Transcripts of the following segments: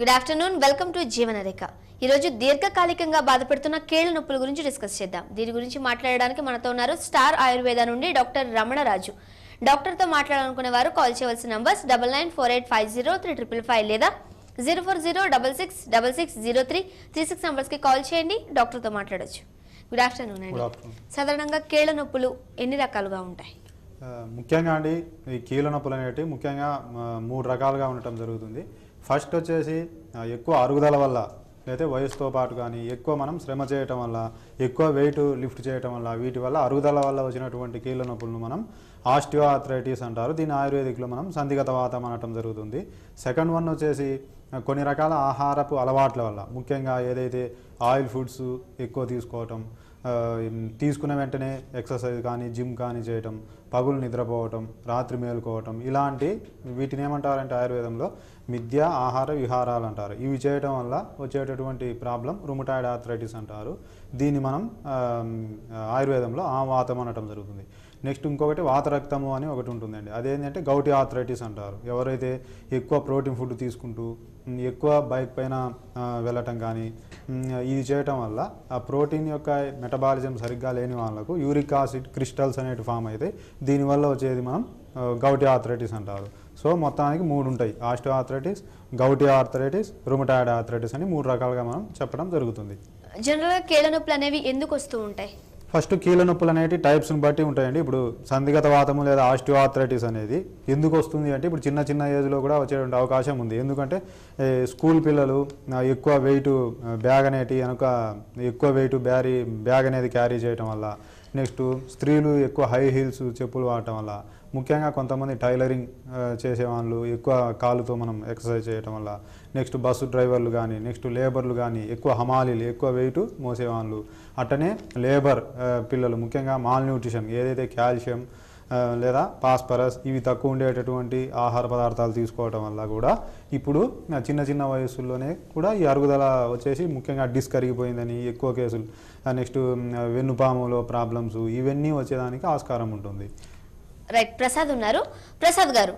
Good afternoon welcome to Jeevanarekha ఈరోజు దీర్ఘకాలికంగా బాధపడుతున్న కీళ్ల నొప్పుల గురించి డిస్కస్ చేద్దాం దీని గురించి మాట్లాడడానికి మనతో ఉన్నారు స్టార్ ఆయుర్వేద నుండి డాక్టర్ రమణరాజు డాక్టర్తో మాట్లాడాలనుకునే వారు కాల్ చేయవలసిన numbers double nine four eight five zero three triple five లేదా zero four zero double six double six zero three three six నంబర్స్కి కాల్ చేయండి డాక్టర్తో మాట్లాడొచ్చు గుడ్ ఆఫ్టర్నూన్ గుడ్ అండి ఆఫ్టర్నూన్ సాధారణంగా కీళ్ల నొప్పులు ఎన్ని రకాలుగా ఉంటాయి ఆ, ముఖ్యంగా అండి ఈ కీళ్ళ నొప్పులు అనేవి ముఖ్యంగా ఆ, మూడు రకాలుగా ఉండటం జరుగుతుంది ఫస్ట్ వచ్చేసి ఆ, ఎక్కువ అరుగుదల వల్ల లేదా వయసుతో పాటు కానీ ఎక్కువ మనం శ్రమ చేయటం వల్ల ఎక్కువ వెయిట్ లిఫ్ట్ చేయటం వల్ల వీటి వల్ల అరుగుదల వల్ల వచ్చినటువంటి కీళ్ళ నొప్పులను మనం ఆస్టియో ఆర్థరైటిస్ అంటారు దీని ఆయుర్వేదిక్లో మనం సంధిగత వాతం అనటం జరుగుతుంది సెకండ్ వన్ వచ్చేసి ఆ, కొన్ని రకాల ఆహారపు అలవాట్ల వల్ల ముఖ్యంగా ఏదైతే ఆయిల్ ఫుడ్స్ ఎక్కువ తీసుకోవటం ఆ, ఇం- తీసుకున్న వెంటనే ఎక్సర్సైజ్ కానీ జిమ్ కానీ చేయటం పగులు నిద్రపోవటం రాత్రి మేలుకోవటం ఇలాంటి వీటిని ఏమంటారంటే ఆయుర్వేదంలో మిథ్య ఆహార విహారాలు అంటారు ఇవి చేయటం వల్ల వచ్చేటటువంటి ప్రాబ్లం రుమటాయిడ్ ఆర్థరైటిస్ అంటారు దీన్ని మనం ఆ, ఆయుర్వేదంలో ఆ వాతం అనటం జరుగుతుంది నెక్స్ట్ ఇంకొకటి వాతరక్తము అని ఒకటి ఉంటుందండి అదేంటంటే గౌటి ఆర్థరైటిస్ అంటారు ఎవరైతే ఎక్కువ ప్రోటీన్ ఫుడ్ తీసుకుంటూ ఉమ్, ఎక్కువ బైక్ పైన ఆ, వెళ్ళటం కానీ ఉమ్, ఇది చేయటం వల్ల ఆ ప్రోటీన్ యొక్క మెటబాలిజం సరిగ్గా లేని వాళ్ళకు యూరిక్ యాసిడ్ క్రిస్టల్స్ అనేవి ఫామ్ అయితే దీనివల్ల వచ్చేది మనం ఆ, గౌటి ఆర్థరైటిస్ అంటారు సో మొత్తానికి మూడు ఉంటాయి osteoarthritis gouty arthritis rheumatoid arthritis అని మూడు రకాలుగా మనం చెప్పడం జరుగుతుంది జనరల్గా కీళ్ల నొప్పులు అనేవి ఎందుకు వస్తూ ఉంటాయి ఫస్ట్ కీళ్ళ నొప్పులు అనేవి టైప్స్ని బట్టి ఉంటాయండి ఇప్పుడు సంధిగత వాతము లేదా ఆస్టియో ఆర్థరైటిస్ అనేది ఎందుకు వస్తుంది అంటే ఇప్పుడు చిన్న చిన్న ఏజ్లో కూడా వచ్చేటువంటి అవకాశం ఉంది ఎందుకంటే ఏ, స్కూల్ పిల్లలు ఆ, ఎక్కువ వెయిట్ బ్యాగ్ అనేటి వెనుక ఎక్కువ వెయిట్ బ్యారీ బ్యాగ్ అనేది క్యారీ చేయటం వల్ల నెక్స్ట్ స్త్రీలు ఎక్కువ హై హీల్స్ చెప్పులు వాడటం వల్ల ముఖ్యంగా కొంతమంది టైలరింగ్ ఆ, చేసేవాళ్ళు ఎక్కువ కాలుతో మనం ఎక్సర్సైజ్ చేయటం వల్ల నెక్స్ట్ బస్సు డ్రైవర్లు కానీ నెక్స్ట్ లేబర్లు కానీ ఎక్కువ హమాలీలు ఎక్కువ వెయిట్ మోసేవాళ్ళు అట్టనే లేబర్ ఆ, పిల్లలు ముఖ్యంగా మాల్ న్యూట్రిషన్ ఏదైతే కాల్షియం ఆ, లేదా పాస్పరస్ ఇవి తక్కువ ఉండేటటువంటి ఆహార పదార్థాలు తీసుకోవటం వల్ల కూడా ఇప్పుడు ఆ, చిన్న చిన్న వయసుల్లోనే కూడా ఈ అరుగుదల వచ్చేసి ముఖ్యంగా డిస్క్ కరిగిపోయిందని ఎక్కువ కేసులు నెక్స్ట్ వెన్నుపాములో ప్రాబ్లమ్స్ ఇవన్నీ వచ్చేదానికి ఆస్కారం ఉంటుంది రైట్ ప్రసాద్ ఉన్నారు ప్రసాద్ గారు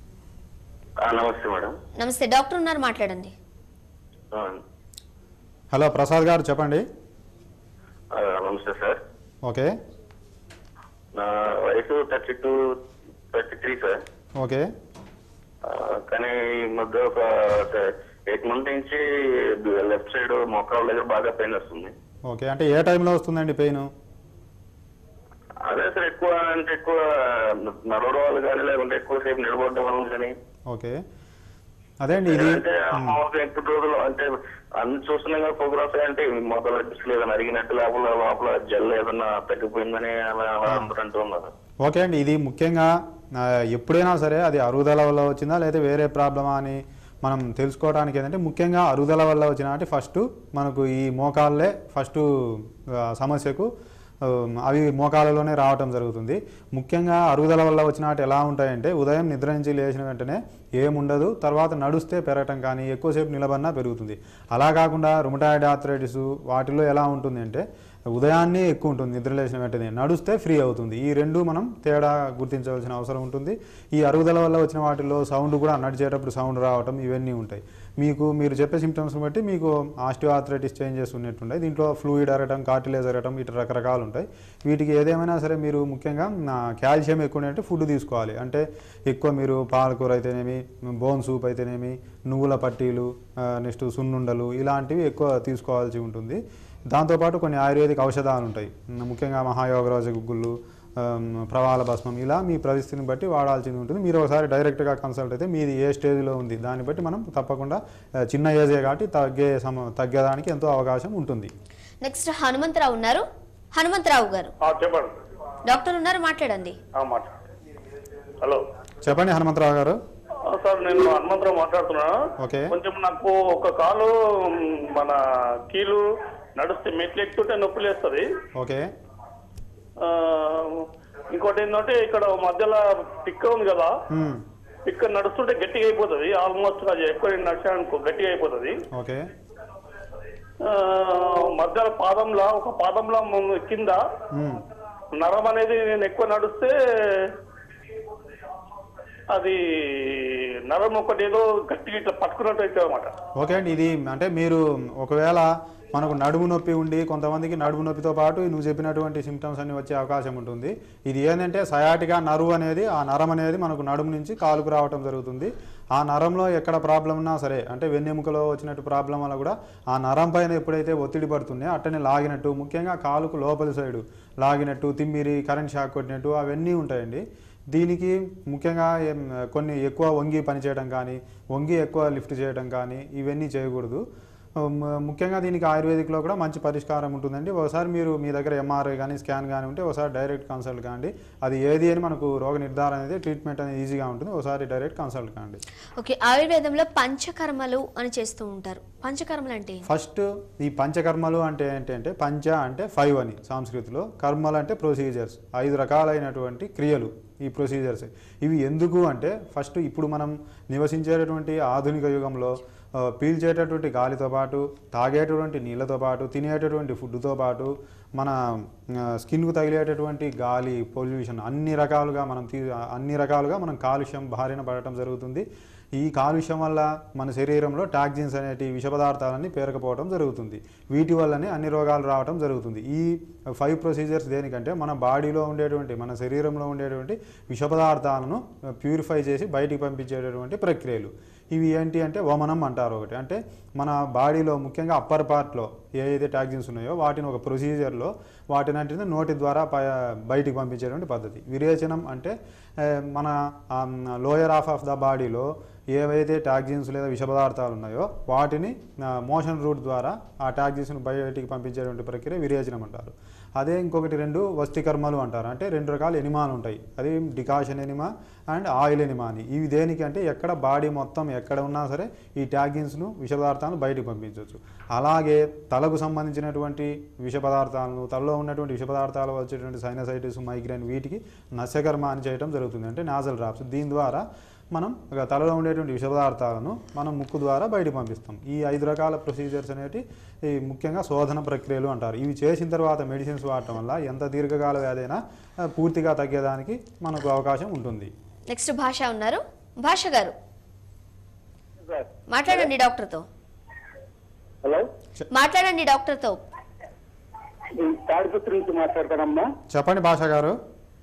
ఆ, నమస్తే మేడం నమస్తే డాక్టర్ ఉన్నారు మాట్లాడండి ఆ, హలో ప్రసాద్ గారు చెప్పండి ఆ, నమస్తే సార్ ఓకే నా వయసు thirty two thirty three sir okay ఆ, కానీ ఈ మధ్య ఒక ఎయిట్ మంత్ నుంచి లెఫ్ట్ సైడ్ మొక్కల దగ్గర బాగా పెయిన్ వస్తుంది ఓకే అంటే ఏ టైంలో వస్తుందండి పెయిన్ అదే సార్ ఎక్కువ అంటే ఎక్కువ నడవడం వల్ల కానీ లేకుంటే ఎక్కువసేపు నిలబడడం వల్ల కానీ ఓకే అదే అండి ఇది అంటే మామూలుగా ఎక్కువ రోజులు అంటే అన్ని చూస్తున్నాం కదా ఫోటోగ్రాఫీ అంటే మొదలు లేదని అడిగినట్టు లోపల లోపల జల్ ఏదన్నా తగ్గిపోయిందని అలా అలా అందరూ అంటూ ఉన్నారు ఓకే అండి ఇది ముఖ్యంగా ఆ, ఎప్పుడైనా సరే అది అరుగుదల వల్ల వచ్చిందా లేదా వేరే ప్రాబ్లమా అని మనం తెలుసుకోవడానికి ఏంటంటే ముఖ్యంగా అరుగుదల వల్ల వచ్చిన అంటే ఫస్ట్ మనకు ఈ మోకాళ్ళే ఫస్ట్ ఆ, సమస్యకు ఆ, అవి మోకాళ్ళలోనే రావటం జరుగుతుంది ముఖ్యంగా అరుగుదల వల్ల వచ్చిన వాటి ఎలా ఉంటాయంటే ఉదయం నిద్ర నుంచి లేచిన వెంటనే ఏముండదు తర్వాత నడుస్తే పెరగటం కానీ ఎక్కువసేపు నిలబడినా పెరుగుతుంది అలా కాకుండా రుమటాయిడ్ ఆర్థరైటిస్ వాటిలో ఎలా ఉంటుంది అంటే ఉదయాన్నే ఎక్కువ ఉంటుంది నిద్ర లేచిన వెంటనే నడుస్తే ఫ్రీ అవుతుంది ఈ రెండు మనం తేడా గుర్తించవలసిన అవసరం ఉంటుంది ఈ అరుగుదల వల్ల వచ్చిన వాటిలో సౌండ్ కూడా నడిచేటప్పుడు సౌండ్ రావటం ఇవన్నీ ఉంటాయి మీకు మీరు చెప్పే సిమ్టమ్స్ని బట్టి మీకు ఆస్టియో ఆర్థరైటిస్ చేంజెస్ ఉన్నట్టుంటాయి దీంట్లో ఫ్లూయిడ్ అరగటం కార్టిలేజ్ అరగటం ఇటు రకరకాలు ఉంటాయి వీటికి ఏదేమైనా సరే మీరు ముఖ్యంగా నా కాల్షియం ఎక్కువ అంటే ఫుడ్ తీసుకోవాలి అంటే ఎక్కువ మీరు పాలకూర అయితేనేమి బోన్ సూప్ అయితేనేమి నువ్వుల పట్టీలు నెక్స్ట్ సున్నుండలు ఇలాంటివి ఎక్కువ తీసుకోవాల్సి ఉంటుంది దాంతోపాటు కొన్ని ఆయుర్వేదిక్ ఔషధాలు ఉంటాయి ఉమ్, ముఖ్యంగా మహాయోగరాజ గుగ్గుళ్ళు ఆమ్, ప్రవాల భస్మం ఇలా మీ పరిస్థితిని బట్టి వాడాల్సింది ఉంటుంది మీరు ఒకసారి డైరెక్ట్గా కన్సల్ట్ అయితే మీది ఏ స్టేజ్లో ఉంది దాన్ని బట్టి మనం తప్పకుండా ఆ, చిన్న ఏజే కాబట్టి తగ్గే సమ తగ్గడానికి ఎంతో అవకాశం ఉంటుంది నెక్స్ట్ హనుమంతరావు ఉన్నారు హనుమంతరావు గారు ఆ, చెప్పండి డాక్టర్ ఉన్నారు మాట్లాడండి ఆ, మాట హలో చెప్పండి హనుమంతరావు గారు ఆ, సార్ నేను హనుమంతరావు మాట్లాడుతున్నా ఓకే కొంచెం నాకు ఒక కాలు మ్, మన కీలు నడిస్తే మెట్లు ఎక్కుతుంటే నొప్పి లేస్తుంది ఓకే ఆ, ఇంకోటి ఏంటంటే ఇక్కడ మధ్యలో పిక్క ఉంది కదా ఉమ్, పిక్క నడుస్తుంటే గట్టిగా అయిపోతుంది ఆల్మోస్ట్ అది ఎక్కువ నేను నడిచానుకో గట్టిగా అయిపోతుంది ఓకే ఆ, మధ్యలో పాదంలో ఒక పాదంలో ముందు కింద ఉమ్, నరం అనేది నేను ఎక్కువ నడిస్తే అది నరం ఒకటి ఏదో గట్టిగా ఇట్లా పట్టుకున్నట్టు అయితే అనమాట ఓకే అండి ఇది అంటే మీరు ఒకవేళ మనకు నడుము నొప్పి ఉండి కొంతమందికి నడుము నొప్పితో పాటు నువ్వు చెప్పినటువంటి సిమ్టమ్స్ అన్ని వచ్చే అవకాశం ఉంటుంది ఇది ఏంటంటే సయాటిగా నరువు అనేది ఆ నరం అనేది మనకు నడుము నుంచి కాలుకు రావటం జరుగుతుంది ఆ నరంలో ఎక్కడ ప్రాబ్లం ఉన్నా సరే అంటే వెన్నెముకలో వచ్చినట్టు ప్రాబ్లం వల్ల కూడా ఆ నరం పైన ఎప్పుడైతే ఒత్తిడి పడుతుందో అట్టనే లాగినట్టు ముఖ్యంగా కాలుకు లోపలి సైడు లాగినట్టు తిమ్మిరి కరెంట్ షాక్ కొట్టినట్టు అవన్నీ ఉంటాయండి దీనికి ముఖ్యంగా ఏం, కొన్ని ఎక్కువ వంగి పనిచేయడం కానీ వంగి ఎక్కువ లిఫ్ట్ చేయడం కానీ ఇవన్నీ చేయకూడదు ము- ముఖ్యంగా దీనికి ఆయుర్వేదిక్లో కూడా మంచి పరిష్కారం ఉంటుందండి ఒకసారి మీరు మీ దగ్గర ఎంఆర్ఐ కానీ స్కాన్ కానీ ఉంటే ఒకసారి డైరెక్ట్ కన్సల్ట్ కాండి అది ఏది అని మనకు రోగ నిర్ధారణ అనేది ట్రీట్మెంట్ అనేది ఈజీగా ఉంటుంది ఒకసారి డైరెక్ట్ కన్సల్ట్ కాండి ఓకే ఆయుర్వేదంలో పంచకర్మలు అని చేస్తూ ఉంటారు పంచకర్మలు అంటే ఏంటి? ఫస్ట్ ఈ పంచకర్మలు అంటే ఏంటి అంటే పంచ అంటే ఫైవ్ అని సంస్కృతిలో కర్మలు అంటే ప్రొసీజర్స్ ఐదు రకాలైనటువంటి క్రియలు ఈ ప్రొసీజర్స్ ఇవి ఎందుకు అంటే ఫస్ట్ ఇప్పుడు మనం నివసించేటటువంటి ఆధునిక యుగంలో ఆ, పీల్చేటటువంటి గాలితో పాటు తాగేటటువంటి నీళ్ళతో పాటు తినేటటువంటి ఫుడ్తో పాటు మన ఆ, స్కిన్కు తగిలేటటువంటి గాలి పొల్యూషన్ అన్ని రకాలుగా మనం తీ అన్ని రకాలుగా మనం కాలుష్యం బారిన పడటం జరుగుతుంది ఈ కాలుష్యం వల్ల మన శరీరంలో టాక్సిన్స్ అనేటి విష పదార్థాలన్నీ పేరకపోవడం జరుగుతుంది వీటి వల్లనే అన్ని రోగాలు రావడం జరుగుతుంది ఈ ఫైవ్ ప్రొసీజర్స్ దేనికంటే మన బాడీలో ఉండేటువంటి మన శరీరంలో ఉండేటువంటి విష పదార్థాలను ప్యూరిఫై చేసి బయటికి పంపించేటటువంటి ప్రక్రియలు ఇవి ఏంటి అంటే వమనం అంటారు ఒకటి అంటే మన బాడీలో ముఖ్యంగా అప్పర్ పార్ట్లో ఏదైతే టాక్సిన్స్ ఉన్నాయో వాటిని ఒక ప్రొసీజర్లో వాటిని అంటే నోటి ద్వారా ప- బయటికి పంపించేటువంటి పద్ధతి విరేచనం అంటే ఆ, మన లోయర్ హాఫ్ ఆఫ్ ద బాడీలో ఏవైతే టాక్సిన్స్ లేదా విష పదార్థాలు ఉన్నాయో వాటిని మోషన్ రూట్ ద్వారా ఆ టాక్సిన్స్ను బయటికి పంపించేటువంటి ప్రక్రియ విరేచనం అంటారు అదే ఇంకొకటి రెండు వస్తికర్మలు అంటారు అంటే రెండు రకాల ఎనిమాలు ఉంటాయి అది decoction enema and oil enema అని ఇవి దేనికి అంటే ఎక్కడ బాడీ మొత్తం ఎక్కడ ఉన్నా సరే ఈ ట్యాగిన్స్ను విష పదార్థాలను బయటకు పంపించవచ్చు అలాగే తలకు సంబంధించినటువంటి విష పదార్థాలను తలలో ఉన్నటువంటి విష పదార్థాలు వచ్చేటువంటి సైనసైటిస్ మైగ్రేన్ వీటికి నస్యకర్మ అని చేయడం జరుగుతుంది అంటే నాజల్ డ్రాప్స్ దీని ద్వారా మనం ఇక తలలో ఉండేటువంటి విష పదార్థాలను మనం ముక్కు ద్వారా బయటకు పంపిస్తాం ఈ ఐదు రకాల ప్రొసీజర్స్ అనేవి ఈ ముఖ్యంగా శోధన ప్రక్రియలు అంటారు ఇవి చేసిన తర్వాత మెడిసిన్స్ వాడటం వల్ల ఎంత దీర్ఘకాల వ్యాధి అయినా ఆ, పూర్తిగా తగ్గేదానికి మనకు అవకాశం ఉంటుంది నెక్స్ట్ భాష ఉన్నారు భాష గారు సార్ మాట్లాడండి డాక్టర్తో హలో మాట్లాడండి డాక్టర్తో తాడిపత్రి నుంచి మాట్లాడతానమ్మా చెప్పండి భాష గారు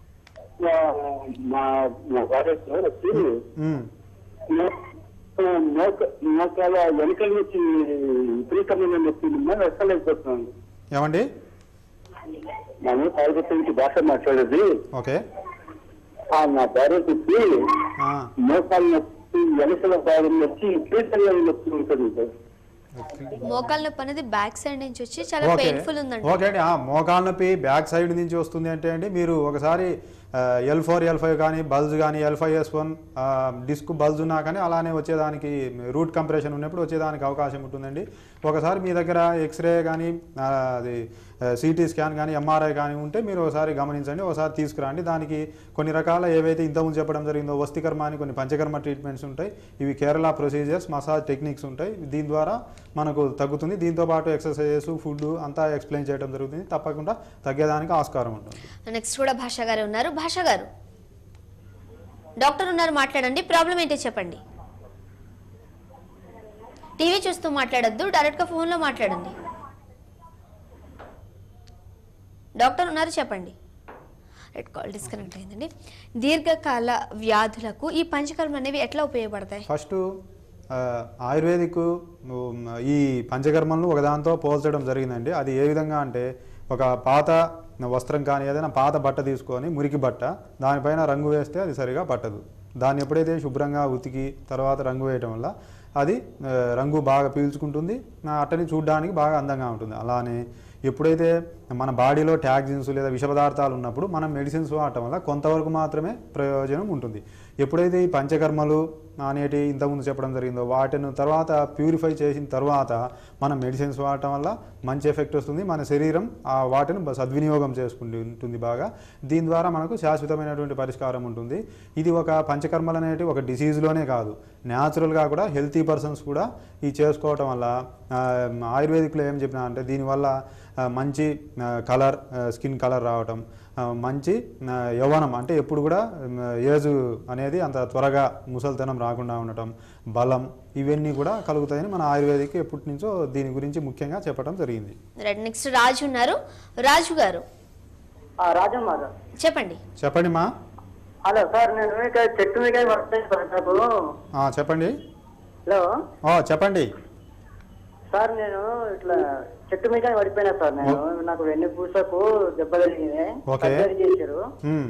మా మా వాడేస్ వచ్చి ఉమ్, మోక మోకాల వెనకల నుంచి విపరీతమైన నొప్పి వెక్కలేకపోతున్నాను ఏమండి మనం తాడిపత్రి నుంచి భాష మాట్లాడేది ఓకే ఆ నా భార్యకి వచ్చి ఆ, మోకాల నొప్పి వెనకల భాగం వచ్చి విపరీతంగా నొప్పి ఉంటుంది సార్ మోకాలు నొప్పి అనేది బ్యాక్ సైడ్ నుంచి వచ్చి చాలా ఓకే పెయిన్ఫుల్ ఉందండి ఓకే అండి ఆ, మోకాలు నొప్పి బ్యాక్ సైడ్ నుంచి వస్తుంది అంటే అండి మీరు ఒకసారి ఎల్ ఫోర్ ఎల్ ఫైవ్ కానీ బల్జ్ కానీ L five S one disc bulge ఉన్నా కానీ అలానే వచ్చేదానికి రూట్ కంప్రెషన్ ఉన్నప్పుడు వచ్చేదానికి అవకాశం ఉంటుందండి ఒకసారి మీ దగ్గర ఎక్స్రే కానీ ఆ, అది సిటీ స్కాన్ కానీ ఎంఆర్ఐ కానీ ఉంటే మీరు ఒకసారి గమనించండి ఒకసారి తీసుకురండి దానికి కొన్ని రకాల ఏవైతే ఇంతకుముందు చెప్పడం జరిగిందో వస్తికర్మ అని కొన్ని పంచకర్మ ట్రీట్మెంట్స్ ఉంటాయి ఇవి కేరళ ప్రొసీజర్స్ మసాజ్ టెక్నిక్స్ ఉంటాయి దీని ద్వారా మనకు తగ్గుతుంది దీంతో పాటు ఎక్సర్సైజెస్ ఫుడ్ అంతా ఎక్స్ప్లెయిన్ చేయడం జరుగుతుంది తప్పకుండా తగ్గేదానికి ఆస్కారం ఉంటుంది నెక్స్ట్ కూడా భాష గారు ఉన్నారు భాష గారు డాక్టర్ ఉన్నారు మాట్లాడండి ప్రాబ్లం ఏంటో చెప్పండి టీవీ చూస్తూ మాట్లాడొద్దు డైరెక్ట్గా ఫోన్లో మాట్లాడండి డాక్టర్ ఉన్నారు చెప్పండి రెడ్ కాల్ డిస్కనెక్ట్ అయిందండి దీర్ఘకాల వ్యాధులకు ఈ పంచకర్మలు అనేవి ఎట్లా ఉపయోగపడతాయి ఫస్ట్ ఆ, ఆయుర్వేదిక్ ఉమ్, ఈ పంచకర్మలను ఒకదాంతో పోల్చడం జరిగిందండి అది ఏ విధంగా అంటే ఒక పాత వస్త్రం కానీ ఏదైనా పాత బట్ట తీసుకొని మురికి బట్ట దానిపైన రంగు వేస్తే అది సరిగా పట్టదు దాన్ని ఎప్పుడైతే శుభ్రంగా ఉతికి తర్వాత రంగు వేయటం వల్ల అది ఆ, రంగు బాగా పీల్చుకుంటుంది ఆ, అట్టని చూడడానికి బాగా అందంగా ఉంటుంది అలానే ఎప్పుడైతే మన బాడీలో ట్యాక్సిన్స్ లేదా విష పదార్థాలు ఉన్నప్పుడు మనం మెడిసిన్స్ వాడటం వల్ల కొంతవరకు మాత్రమే ప్రయోజనం ఉంటుంది ఎప్పుడైతే ఈ పంచకర్మలు అనేటి ఇంతకుముందు చెప్పడం జరిగిందో వాటిని తర్వాత ప్యూరిఫై చేసిన తర్వాత మనం మెడిసిన్స్ వాడటం వల్ల మంచి ఎఫెక్ట్ వస్తుంది మన శరీరం ఆ వాటిని బ- సద్వినియోగం చేసుకుంటూ ఉంటుంది బాగా దీని ద్వారా మనకు శాశ్వతమైనటువంటి పరిష్కారం ఉంటుంది ఇది ఒక పంచకర్మలు అనేటి ఒక డిసీజ్లోనే కాదు న్యాచురల్గా కూడా హెల్తీ పర్సన్స్ కూడా ఇది చేసుకోవటం వల్ల ఆ, ఆయుర్వేదిక్లో ఏం చెప్పినా అంటే దీనివల్ల ఆ, మంచి కలర్ స్కిన్ కలర్ రావటం ఆ, మంచి ఆ, యవ్వనం అంటే ఎప్పుడు కూడా ఏజ్ అనేది అంత త్వరగా ముసలితనం రాకుండా ఉండటం బలం ఇవన్నీ కూడా కలుగుతాయని మన ఆయుర్వేదిక్ ఎప్పటి నుంచో దీని గురించి ముఖ్యంగా చెప్పడం జరిగింది రైట్ నెక్స్ట్ రాజు ఉన్నారు రాజు గారు రాజమ్మ చెప్పండి చెప్పండి మా హలో సార్ నేను ఇక్కడ చెట్టు మీద వర్క్ సార్ నాకు ఆ, చెప్పండి హలో ఓ చెప్పండి సార్ నేను ఇట్లా చెట్టు మీద పడిపోయినా సార్ నేను నాకు వెన్ను పూసకు దెబ్బ తగిలింది ఓకే. సర్జరీ చేశారు మ్మ్.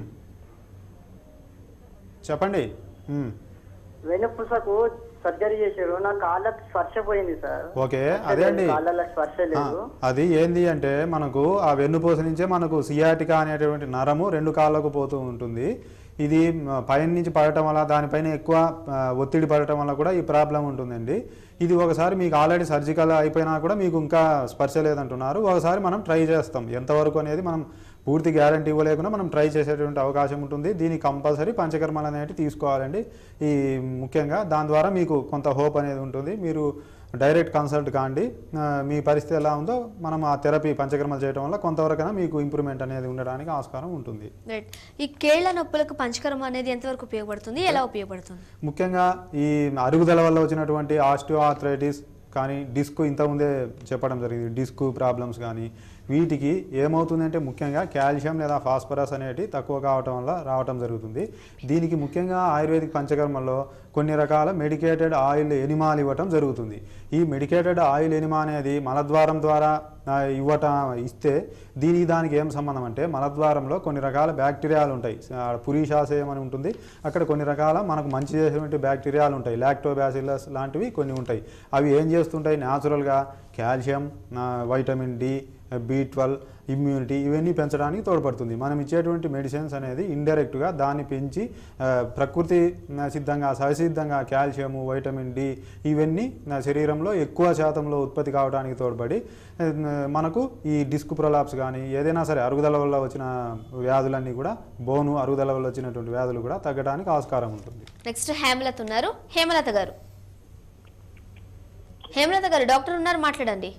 చెప్పండి మ్మ్. వెన్ను పూసకు సర్జరీ చేశారు నా కాళ్ళకు స్పర్శ పోయింది సార్ ఓకే స్పర్శ అదే అండి లేదు, కాళ్ళలో స్పర్శ ఆ, లేదు అది ఏంది అంటే మనకు ఆ వెన్నుపూస నుంచే మనకు సియాటికా అనేటువంటి నరము రెండు కాళ్ళకు పోతూ ఉంటుంది ఇది మ, పైన నుంచి పడటం వల్ల దానిపైన ఎక్కువ ఆ, ఒత్తిడి పడటం వల్ల కూడా ఈ ప్రాబ్లం ఉంటుందండి ఇది ఒకసారి మీకు ఆల్రెడీ సర్జికల్ అయిపోయినా కూడా మీకు ఇంకా స్పర్శ లేదంటున్నారు ఒకసారి మనం ట్రై చేస్తాం ఎంతవరకు అనేది మనం పూర్తి గ్యారంటీ ఇవ్వలేకుండా మనం ట్రై చేసేటువంటి అవకాశం ఉంటుంది దీనికి కంపల్సరీ పంచకర్మలు అనేవి తీసుకోవాలండి ఈ ముఖ్యంగా దాని ద్వారా మీకు కొంత హోప్ అనేది ఉంటుంది మీరు డైరెక్ట్ కన్సల్ట్ కాండి ఆ, మీ పరిస్థితి ఎలా ఉందో మనం ఆ థెరపీ పంచకర్మలు చేయడం వల్ల కొంతవరకైనా మీకు ఇంప్రూవ్మెంట్ అనేది ఉండడానికి ఆస్కారం ఉంటుంది రైట్ ఈ కేళ్ల నొప్పులకు పంచకర్మ అనేది ఎంతవరకు ఉపయోగపడుతుంది ఎలా ఉపయోగపడుతుంది ముఖ్యంగా ఈ అరుగుదల వల్ల వచ్చినటువంటి ఆస్టియో ఆర్థరైటిస్ కానీ డిస్క్ ఇంతకుముందే చెప్పడం జరిగింది డిస్క్ ప్రాబ్లమ్స్ కానీ వీటికి ఏమవుతుందంటే ముఖ్యంగా కాల్షియం లేదా ఫాస్ఫరస్ అనేటి తక్కువ కావటం వల్ల రావటం జరుగుతుంది దీనికి ముఖ్యంగా ఆయుర్వేదిక్ పంచకర్మల్లో కొన్ని రకాల మెడికేటెడ్ ఆయిల్ ఎనిమాలు ఇవ్వటం జరుగుతుంది ఈ మెడికేటెడ్ ఆయిల్ ఎనిమా అనేది మలద్వారం ద్వారా ఆ, ఇవ్వటం ఇస్తే దీనికి దానికి ఏం సంబంధం అంటే మలద్వారంలో కొన్ని రకాల బ్యాక్టీరియాలు ఉంటాయి ఆ, పురీషాశయం అని ఉంటుంది అక్కడ కొన్ని రకాల మనకు మంచి చేసేటువంటి బ్యాక్టీరియాలు ఉంటాయి లాక్టోబాసిల్లస్ లాంటివి కొన్ని ఉంటాయి అవి ఏం చేస్తుంటాయి న్యాచురల్గా కాల్షియం ఆ, vitamin D B twelve immunity ఇవన్నీ పెంచడానికి తోడ్పడుతుంది మనం ఇచ్చేటువంటి మెడిసిన్స్ అనేది ఇండైరెక్ట్గా దాన్ని పెంచి ఆ, ప్రకృతి ఆ, సిద్ధంగా సహసిద్ధంగా కాల్షియము వైటమిన్ డి ఇవన్నీ నా శరీరంలో ఎక్కువ శాతంలో ఉత్పత్తి కావడానికి తోడ్పడి ఆ, మనకు ఈ డిస్క్ ప్రొలాప్స్ కానీ ఏదైనా సరే అరుగుదల వల్ల వచ్చిన వ్యాధులన్నీ కూడా బోను అరుగుదల వల్ల వచ్చినటువంటి వ్యాధులు కూడా తగ్గడానికి ఆస్కారం ఉంటుంది నెక్స్ట్ హేమలత ఉన్నారు హేమలత గారు హేమలత గారు డాక్టర్ ఉన్నారు మాట్లాడండి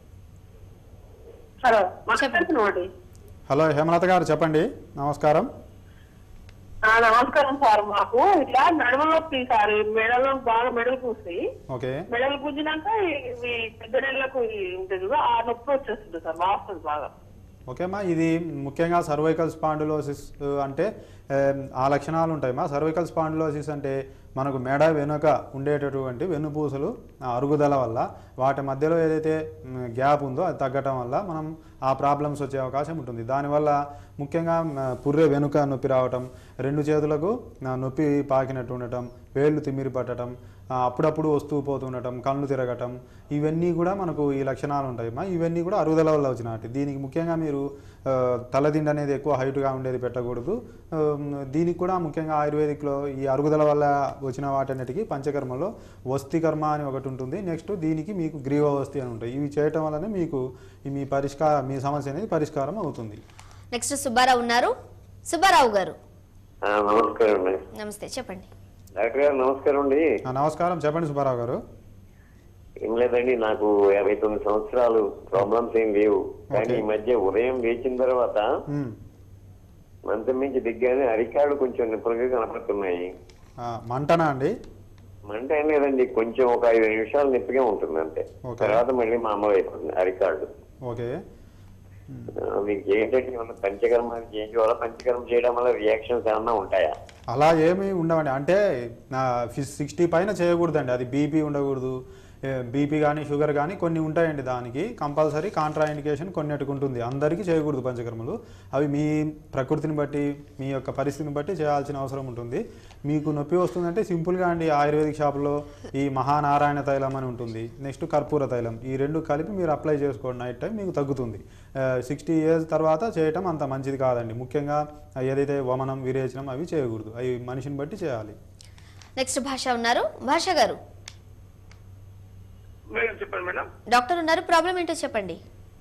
హలో చెప్పండి. మాట్లాడుతున్నామండి హలో హేమలత గారు చెప్పండి నమస్కారం ఆ, నమస్కారం సార్ మాకు ఇట్లా నడుమ నొప్పి సార్ ఈ మెడలో బాగా మెడలు కూస్తాయి ఓకే మెడలు గుంజినాక ఇవి పెద్ద నెలలకు ఉంటుంది చూడు, ఆ నొప్పి వచ్చేస్తుంది సార్ వాస్తుంది బాగా ఓకేమ్మా ఇది ముఖ్యంగా సర్వైకల్ స్పాండిలోసిస్ అంటే ఆ, ఆ లక్షణాలు ఉంటాయమ్మా సర్వైకల్ స్పాండిలోసిస్ అంటే మనకు మెడ వెనుక ఉండేటటువంటి వెన్నుపూసలు ఆ అరుగుదల వల్ల వాటి మధ్యలో ఏదైతే మ్, గ్యాప్ ఉందో అది తగ్గటం వల్ల మనం ఆ ప్రాబ్లమ్స్ వచ్చే అవకాశం ఉంటుంది దానివల్ల ముఖ్యంగా మ్, పుర్రె వెనుక నొప్పి రావటం రెండు చేతులకు ఆ, నొప్పి పాకినట్టు ఉండటం వేళ్ళు తిమ్మిరి పట్టడం ఆ, అప్పుడప్పుడు వస్తూ పోతుండటం కళ్ళు తిరగటం ఇవన్నీ కూడా మనకు ఈ లక్షణాలు ఉంటాయమ్మా ఇవన్నీ కూడా అరుగుదల వల్ల వచ్చినట్టు దీనికి ముఖ్యంగా మీరు ఆ, తలదిండి అనేది ఎక్కువ హైట్గా ఉండేది పెట్టకూడదు ఆ, దీనికి కూడా ముఖ్యంగా ఆయుర్వేదిక్లో ఈ అరుగుదల వల్ల వచ్చిన వాటన్నిటికీ పంచకర్మలో వస్తి కర్మ అని ఒకటి ఉంటుంది నెక్స్ట్ దీనికి మీకు గ్రీవవస్తి అని ఉంటాయి ఇవి చేయటం వల్లనే మీకు ఈ మీ పరిష్కార మీ సమస్య అనేది పరిష్కారం అవుతుంది నెక్స్ట్ సుబ్బారావు ఉన్నారు సుబ్బారావు గారు ఆ, నమస్కారం అండి నమస్తే చెప్పండి డాక్టర్ గారు నమస్కారం అండి ఆ, నమస్కారం చెప్పండి సుబ్బారావు గారు ఏం లేదండి నాకు యాభై తొమ్మిది సంవత్సరాలు ప్రాబ్లమ్స్ ఏం లేవు కానీ ఈ మధ్య ఉదయం లేచిన తర్వాత మ్. మంచం మించి దిగ్గానే అరికాళ్ళు కొంచెం నిప్పులుగా కనపడుతున్నాయి ఆ, మంటనా అండి మంట ఏం లేదండి కొంచెం ఒక ఐదు నిమిషాలు నొప్పిగా ఉంటుంది అంతే ఓకే. తర్వాత మళ్ళీ మామూలు అయిపోతుంది అరికాళ్ళు ఓకే ఆ, మీకు ఏంటంటే ఏమన్నా పంచకర్మ చేయించుకోవాలా పంచకర్మ చేయడం వల్ల రియాక్షన్స్ ఏమన్నా ఉంటాయా అలా ఏమీ ఉండవండి అంటే నా సిక్స్టీ పైన చేయకూడదండి అది బీపీ ఉండకూడదు బీపీ కానీ షుగర్ కానీ కొన్ని ఉంటాయండి దానికి కంపల్సరీ కాంట్రా ఇండికేషన్ కొన్నిటికి ఉంటుంది అందరికీ చేయకూడదు పంచకర్మలు అవి మీ ప్రకృతిని బట్టి మీ యొక్క పరిస్థితిని బట్టి చేయాల్సిన అవసరం ఉంటుంది మీకు నొప్పి వస్తుందంటే సింపుల్గా అండి ఆయుర్వేదిక్ షాప్లో ఈ మహానారాయణ తైలం అని ఉంటుంది నెక్స్ట్ కర్పూర తైలం ఈ రెండు కలిపి మీరు అప్లై చేసుకోండి నైట్ టైం మీకు తగ్గుతుంది సిక్స్టీ ఇయర్స్ తర్వాత చేయటం అంత మంచిది కాదండి ముఖ్యంగా ఏదైతే వమనం విరేచనం అవి చేయకూడదు అవి మనిషిని బట్టి చేయాలి నెక్స్ట్ భాష ఉన్నారు భాష గారు మేడం చెప్పండి మేడం డాక్టర్ ఉన్నారు ప్రాబ్లం ఏంటో చెప్పండి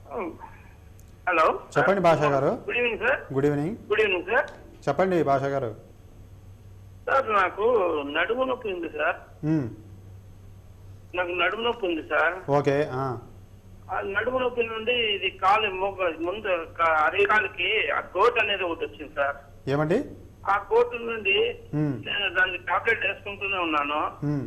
హలో చెప్పండి భాషా గారు good evening sir good evening good evening sir చెప్పండి భాషా గారు సార్ నాకు నడుము నొప్పి ఉంది సార్ మ్మ్. నాకు నడుము నొప్పి ఉంది సార్ ఓకే ఆ. ఆ నడుము నొప్పి నుండి ఇది కాలు మొగ్గ ముందు క- అరికాలకి ఆ కోట్ అనేది ఒకటి వచ్చింది సార్ ఏమండి ఆ కోట్ నుండి మ్మ్. నేను దానికి టాబ్లెట్ వేసుకుంటూనే ఉన్నాను మ్మ్.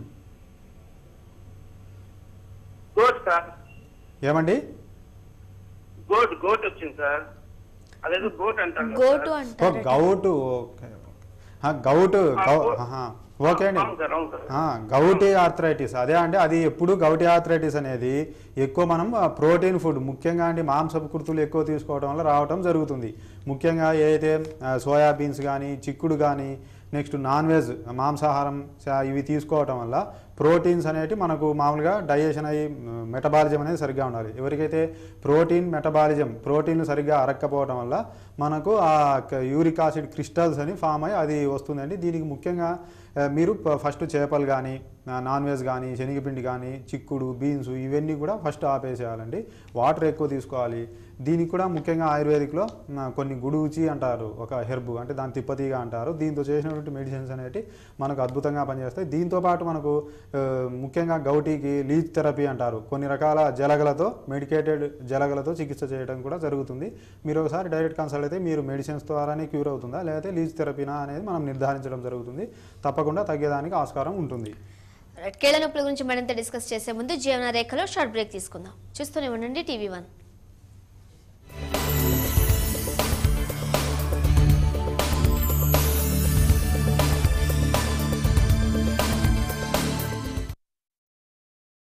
గోట్ సార్ ఏమండి గోట్ గోట్ వచ్చింది సార్ అదేదో గోట్ అంటారు కదా గోటు సార్. ఓ అంటారు గౌటు ఓకే ఆ, గౌటు గౌ ఆహా. ఓకే అండి అవును సార్ అవును సార్ ఆ, గౌటి ఆర్థరైటిస్ అదే అంటే అది ఎప్పుడు గౌటి ఆర్థరైటిస్ అనేది ఎక్కువ మనం ఆ, ప్రోటీన్ ఫుడ్ ముఖ్యంగా అండి మాంసపు కుర్తులు ఎక్కువ తీసుకోవడం వల్ల రావటం జరుగుతుంది ముఖ్యంగా ఏదైతే ఆ, సోయాబీన్స్ కానీ చిక్కుడు కానీ నెక్స్ట్ నాన్ వెజ్ మాంసాహారం చ- ఇవి తీసుకోవటం వల్ల ప్రోటీన్స్ అనేవి మనకు మామూలుగా డైజెషన్ అయ్యి మెటబాలిజం అనేది సరిగ్గా ఉండాలి ఎవరికైతే ప్రోటీన్ మెటబాలిజం ప్రోటీన్లు సరిగ్గా అరక్కపోవడం వల్ల మనకు ఆ యూరిక్ యాసిడ్ క్రిస్టల్స్ అని ఫామ్ అయ్యి అది వస్తుందండి దీనికి ముఖ్యంగా ఆ, మీరు ప- ఫస్ట్ చేపలు కానీ నాన్ వెజ్ కానీ శనగపిండి కానీ చిక్కుడు బీన్స్ ఇవన్నీ కూడా ఫస్ట్ ఆపేసేయాలండి వాటర్ ఎక్కువ తీసుకోవాలి దీనికి కూడా ముఖ్యంగా ఆయుర్వేదిక్లో ఆ, కొన్ని గుడుచి అంటారు ఒక హెర్బ్ అంటే దాని తిప్పతీగా అంటారు దీంతో చేసినటువంటి మెడిసిన్స్ అనేవి మనకు అద్భుతంగా పనిచేస్తాయి దీంతో పాటు మనకు ఆ, ముఖ్యంగా గౌటీకి లీచ్ థెరపీ అంటారు కొన్ని రకాల జలగలతో మెడికేటెడ్ జలగలతో చికిత్స చేయడం కూడా జరుగుతుంది మీరు ఒకసారి డైరెక్ట్ కన్సల్ట్ అయితే మీరు మెడిసిన్స్ ద్వారానే క్యూర్ అవుతుందా లేకపోతే లీచ్ థెరపీనా అనేది మనం నిర్ధారించడం జరుగుతుంది తప్పకుండా తగ్గేదానికి ఆస్కారం ఉంటుంది కీళ్ళ నొప్పుల గురించి మరింత డిస్కస్ చేసే ముందు జీవన రేఖలో షార్ట్ బ్రేక్ తీసుకుందాం చూస్తూనే ఉండండి టీవీ వన్